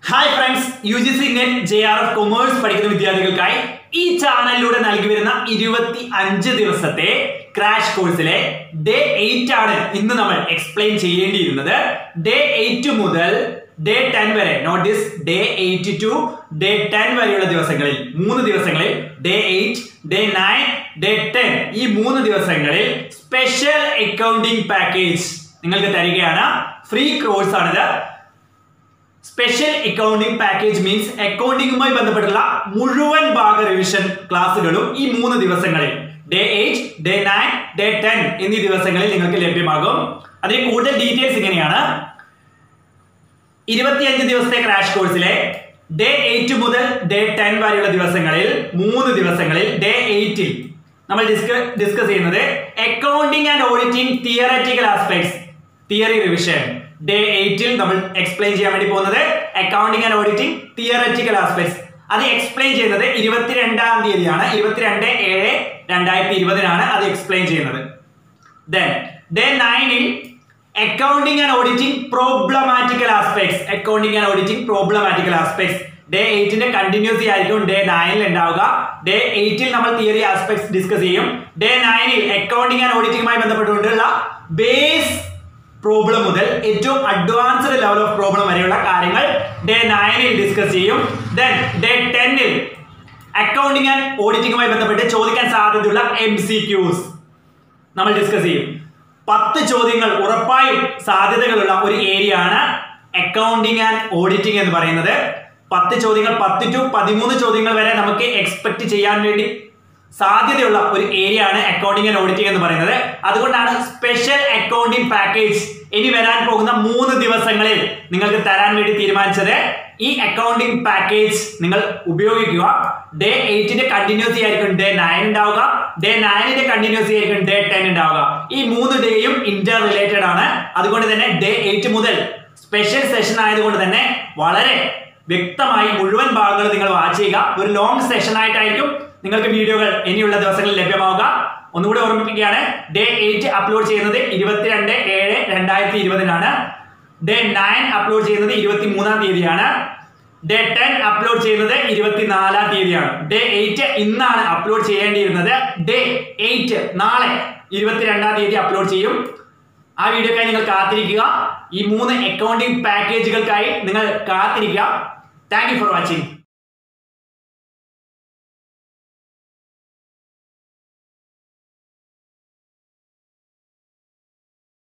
hi friends U G C net J R F commerce പഠിക്കുന്ന വിദ്യാർത്ഥികൾക്കായി ഈ ചാനലിലൂടെ നൽകി വരുന്ന ഇരുപത്തി അഞ്ച് ദിവസത്തെ ക്രാഷ് കോഴ്സിലെ ഡേ എയ്റ്റ് ആണ് ഇന്ന് നമ്മൾ എക്സ്പ്ലെയിൻ ചെയ്യേണ്ടിയിരുന്നത് ഡേ എയ്റ്റ് മുതൽ ഡേ ടെൻ വരെ notice day eight to day ten വരെയുള്ള ദിവസങ്ങളിൽ മൂന്ന് ദിവസങ്ങളിൽ day eight day nine day ten ഈ മൂന്ന് ദിവസങ്ങളിൽ സ്പെഷ്യൽ അക്കൗണ്ടിംഗ് പാക്കേജ് നിങ്ങൾക്ക് തരികയാണ് ഫ്രീ കോഴ്സ് ആണിത് സ്പെഷ്യൽ അക്കൗണ്ടിംഗ് പാക്കേജ് മീൻസ് അക്കൗണ്ടിംഗുമായി ബന്ധപ്പെട്ടുള്ള മുഴുവൻ ഭാഗ റിവിഷൻ ക്ലാസ്സുകളും ഈ മൂന്ന് ദിവസങ്ങളിൽ day eight day nine day ten എന്നീ ദിവസങ്ങളിൽ നിങ്ങൾക്ക് ലഭ്യമാകും അതിന് കൂടുതൽ ഡീറ്റെയിൽസ് ഇങ്ങനെയാണ് ഇരുപത്തിയഞ്ച് ദിവസത്തെ ക്രാഷ് കോഴ്സിലെ ഡേ എയ്റ്റ് മുതൽ ഡേ ടെൻ വരെയുള്ള ദിവസങ്ങളിൽ മൂന്ന് ദിവസങ്ങളിൽ ഡേ എയ്റ്റിൽ നമ്മൾ ഡിസ്കസ് ഡിസ്കസ് ചെയ്യുന്നത് accounting and auditing theoretical aspects theory revision day എയ്റ്റിൽ നമ്മൾ എക്സ്പ്ലെയിൻ ചെയ്യാൻ വേണ്ടി പോകുന്നത് accounting and auditing theoretical aspects അത് എക്സ്പ്ലെയിൻ ചെയ്യുന്നത് ഇരുപത്തിരണ്ടാം തീയതിയാണ് ഇരുപത്തിരണ്ട് ഏഴ് രണ്ടായിരത്തി ഇരുപതിനാണ് അത് എക്സ്പ്ലെയിൻ ചെയ്യുന്നത് ദെൻ ഡേ നയനിൽ accounting and auditing problematical aspects accounting and auditing problematical aspects day എയ്റ്റിന്റെ കണ്ടിന്യൂസി ആയിരിക്കും ഡേ നയനിൽ ഉണ്ടാവുക ഡേ എയ്റ്റിൽ നമ്മൾ തിയറി ആസ്പെക്ട്സ് ഡിസ്കസ് ചെയ്യും ഡേ നയനിൽ അക്കൗണ്ടിംഗ് ആൻഡ് ഓഡിറ്റിംഗുമായി ബന്ധപ്പെട്ടുകൊണ്ടുള്ള ബേസ് പ്രോബ്ലം മുതൽ ഏറ്റവും അഡ്വാൻസ്ഡ് ലെവൽ ഓഫ് പ്രോബ്ലം വരെയുള്ള കാര്യങ്ങൾ ഡേ നയനിൽ ഡിസ്കസ് ചെയ്യും ദെൻ ഡേ ടെന്നിൽ അക്കൗണ്ടിംഗ് ആൻഡ് ഓഡിറ്റിംഗുമായി ബന്ധപ്പെട്ട് ചോദിക്കാൻ സാധ്യതയുള്ള എം സി ക്യൂസ് നമ്മൾ ഡിസ്കസ് ചെയ്യും പത്ത് ചോദ്യങ്ങൾ ഉറപ്പായും സാധ്യതകളുള്ള ഒരു ഏരിയ ആണ് അക്കൗണ്ടിംഗ് ആൻഡ് ഓഡിറ്റിംഗ് എന്ന് പറയുന്നത് പത്ത് ചോദ്യങ്ങൾ പത്ത് ടു പതിമൂന്ന് ചോദ്യങ്ങൾ വരെ നമുക്ക് എക്സ്പെക്ട് ചെയ്യാൻ വേണ്ടി സാധ്യതയുള്ള ഒരു ഏരിയ ആണ് അക്കൗണ്ടിംഗ് ആൻഡ് ഓഡിറ്റിംഗ് എന്ന് പറയുന്നത് അതുകൊണ്ടാണ് സ്പെഷ്യൽ അക്കൗണ്ടിംഗ് പാക്കേജ് ഇനി വരാൻ പോകുന്ന മൂന്ന് ദിവസങ്ങളിൽ നിങ്ങൾക്ക് തരാൻ വേണ്ടി തീരുമാനിച്ചത് ഈ അക്കൗണ്ടിംഗ് പാക്കേജ് നിങ്ങൾ ഉപയോഗിക്കുക ഡേ എയ്റ്റിന്റെ കണ്ടിന്യൂസി ആയിരിക്കും ഡേ നയൻ ഉണ്ടാവുക ഡേ നയനിന്റെ കണ്ടിന്യൂസി ആയിരിക്കും ഡേ ടെൻ ഉണ്ടാവുക ഈ മൂന്ന് ഡേയും ഇന്റർ റിലേറ്റഡ് ആണ് അതുകൊണ്ട് തന്നെ ഡേ എയ്റ്റ് മുതൽ സ്പെഷ്യൽ സെഷൻ ആയതുകൊണ്ട് തന്നെ വളരെ വ്യക്തമായി മുഴുവൻ ഭാഗങ്ങൾ നിങ്ങൾ വാച്ച് ചെയ്യുക ഒരു ലോങ് സെഷൻ ആയിട്ടായിരിക്കും നിങ്ങൾക്ക് വീഡിയോകൾ ഇനിയുള്ള ദിവസങ്ങളിൽ ലഭ്യമാവുക ഒന്നുകൂടി ഓർമ്മിപ്പിക്കുകയാണ് ഡേ എയ്റ്റ് അപ്ലോഡ് ചെയ്യുന്നത് ഇരുപത്തിരണ്ട് ഏഴ് രണ്ടായിരത്തി ഇരുപതിനാണ് ഡേ നയൻ അപ്ലോഡ് ചെയ്യുന്നത് ഇരുപത്തി മൂന്നാം തീയതിയാണ് ഡേ ടെൻ അപ്ലോഡ് ചെയ്യുന്നത് ഇരുപത്തിനാലാം തീയതിയാണ് ഡേ എയ്റ്റ് ഇന്നാണ് അപ്ലോഡ് ചെയ്യേണ്ടിയിരുന്നത് ഡേ എയ്റ്റ് നാളെ ഇരുപത്തിരണ്ടാം തീയതി അപ്ലോഡ് ചെയ്യും ആ വീഡിയോക്കായി നിങ്ങൾ കാത്തിരിക്കുക ഈ മൂന്ന് അക്കൗണ്ടിംഗ് പാക്കേജുകൾക്കായി നിങ്ങൾ കാത്തിരിക്കുക താങ്ക് യു ഫോർ വാച്ചിങ്